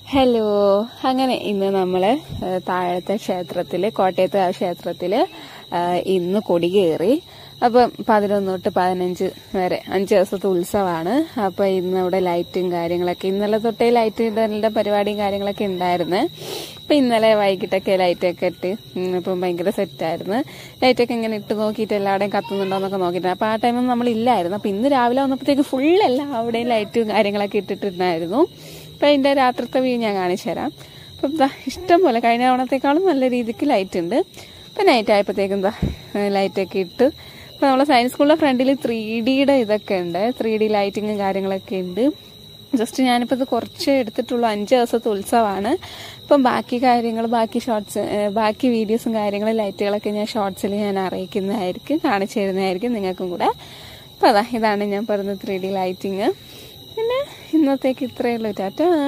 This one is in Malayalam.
ഹലോ അങ്ങനെ ഇന്ന് നമ്മള് ഏഹ്, താഴത്തെ ക്ഷേത്രത്തില് കോട്ടയത്തെ ആ ക്ഷേത്രത്തില് ഏഹ്, ഇന്ന് കൊടി കയറി അപ്പം പതിനൊന്ന് തൊട്ട് പതിനഞ്ച് വരെ അഞ്ച് ദിവസത്തെ ഉത്സവമാണ് അപ്പൊ ഇന്ന് അവിടെ ലൈറ്റും കാര്യങ്ങളൊക്കെ ഇന്നലെ തൊട്ടേ ലൈറ്റ് ഇടലിന്റെ പരിപാടിയും കാര്യങ്ങളൊക്കെ ഉണ്ടായിരുന്നു അപ്പൊ ഇന്നലെ വൈകിട്ടൊക്കെ ലൈറ്റൊക്കെ ഇട്ട് ഉം, ഇപ്പം ഭയങ്കര സെറ്റായിരുന്നു ലൈറ്റൊക്കെ ഇങ്ങനെ ഇട്ട് നോക്കിയിട്ട് എല്ലാവരുടെയും കത്തുന്നുണ്ടോന്നൊക്കെ നോക്കിയിട്ട് അപ്പൊ ആ ടൈമൊന്നും നമ്മൾ ഇല്ലായിരുന്നു അപ്പൊ ഇന്ന് രാവിലെ വന്നപ്പോഴത്തേക്ക് ഫുൾ എല്ലാവിടെയും ലൈറ്റും കാര്യങ്ങളൊക്കെ ഇട്ടിട്ടുണ്ടായിരുന്നു അപ്പൊ അതിന്റെ രാത്രിത്തെ വ്യൂ ഞാൻ കാണിച്ചു തരാം അപ്പം ഇതാ ഇഷ്ടം പോലെ കഴിഞ്ഞ തവണത്തെക്കാളും നല്ല രീതിക്ക് ലൈറ്റ് ഉണ്ട് ഇപ്പം നൈറ്റ് ആയപ്പോഴത്തേക്കും എന്താ ലൈറ്റൊക്കെ ഇട്ട് ഇപ്പം നമ്മളെ സയൻസ് സ്കൂളിലെ ഫ്രണ്ടിൽ ത്രീ ഡിയുടെ ഇതൊക്കെ ഉണ്ട് ത്രീ ഡി ലൈറ്റിങ്ങും കാര്യങ്ങളൊക്കെ ഉണ്ട് ജസ്റ്റ് ഞാനിപ്പോൾ ഇത് കുറച്ച് എടുത്തിട്ടുള്ളൂ അഞ്ച് ദിവസത്തെ ഉത്സവമാണ് ഇപ്പം ബാക്കി കാര്യങ്ങൾ ബാക്കി ഷോർട്സ് ബാക്കി വീഡിയോസും കാര്യങ്ങളും ലൈറ്റുകളൊക്കെ ഞാൻ ഷോർട്സിൽ ഞാൻ അറിയിക്കുന്നതായിരിക്കും കാണിച്ചു തരുന്നതായിരിക്കും നിങ്ങൾക്കും കൂടെ അപ്പം അതാ ഇതാണ് ഞാൻ പറഞ്ഞ ത്രീ ഡി ലൈറ്റിങ് പിന്നെ ഇന്നത്തേക്ക് ഇത്രയേ ഉള്ളൂ ടാറ്റ